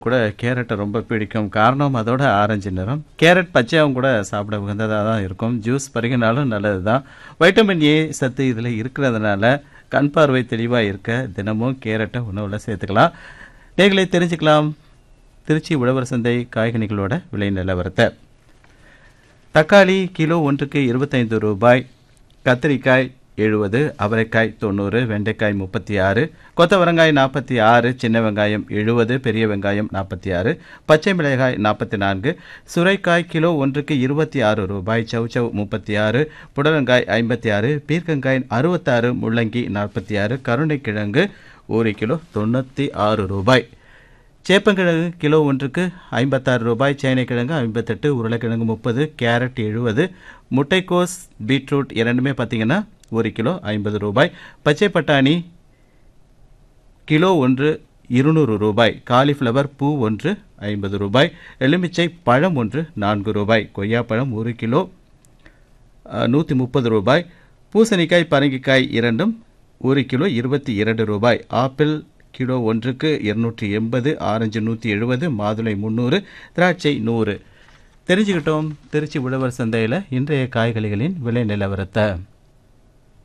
கூட கேரட்டை ரொம்ப பிடிக்கும் காரணம் அதோட ஆரஞ்சு நிறம் கேரட் பச்சையாகவும் கூட சாப்பிட உகந்ததாக தான் இருக்கும் ஜூஸ் பருகினாலும் நல்லது தான் வைட்டமின் ஏ சத்து இதில் இருக்கிறதுனால கண் பார்வை தெளிவாக இருக்க தினமும் கேரட்டை உணவில் சேர்த்துக்கலாம் நீங்களே தெரிஞ்சுக்கலாம் திருச்சி உழவர் சந்தை காய்கனிகளோட விலை நிலவரத்தை தக்காளி கிலோ ஒன்றுக்கு இருபத்தைந்து ரூபாய் கத்திரிக்காய் எழுபது அவரைக்காய் தொண்ணூறு வெண்டைக்காய் முப்பத்தி ஆறு கொத்தவரங்காய் நாற்பத்தி ஆறு சின்ன வெங்காயம் எழுபது பெரிய வெங்காயம் நாற்பத்தி ஆறு பச்சை மிளகாய் நாற்பத்தி நான்கு சுரைக்காய் கிலோ ஒன்றுக்கு இருபத்தி ஆறு ரூபாய் சவுச்சவ் முப்பத்தி ஆறு புடலங்காய் ஐம்பத்தி ஆறு பீர்க்கங்காய் அறுபத்தாறு முள்ளங்கி நாற்பத்தி ஆறு கருணைக்கிழங்கு ஒரு கிலோ தொண்ணூற்றி ஆறு ரூபாய் சேப்பங்கிழங்கு கிலோ ஒன்றுக்கு ஐம்பத்தாறு ரூபாய் சேனைக்கிழங்கு ஐம்பத்தெட்டு உருளைக்கிழங்கு முப்பது கேரட் எழுபது முட்டைக்கோஸ் பீட்ரூட் இரண்டுமே பார்த்தீங்கன்னா ஒரு கிலோ ஐம்பது ரூபாய் பச்சை பட்டாணி கிலோ ஒன்று இருநூறு ரூபாய் காலிஃப்ளவர் பூ ஒன்று ஐம்பது ரூபாய் எலுமிச்சை பழம் ஒன்று நான்கு ரூபாய் கொய்யாப்பழம் ஒரு கிலோ நூற்றி முப்பது ரூபாய் பூசணிக்காய் பரங்கிக்காய் இரண்டும் ஒரு கிலோ இருபத்தி இரண்டு ரூபாய் ஆப்பிள் கிலோ ஒன்றுக்கு இருநூற்றி எண்பது ஆரஞ்சு நூற்றி எழுபது மாதுளை முந்நூறு திராட்சை நூறு தெரிஞ்சுக்கிட்டோம் திருச்சி உழவர் சந்தையில் இன்றைய காய்கறிகளின் விலை நிலவரத்தை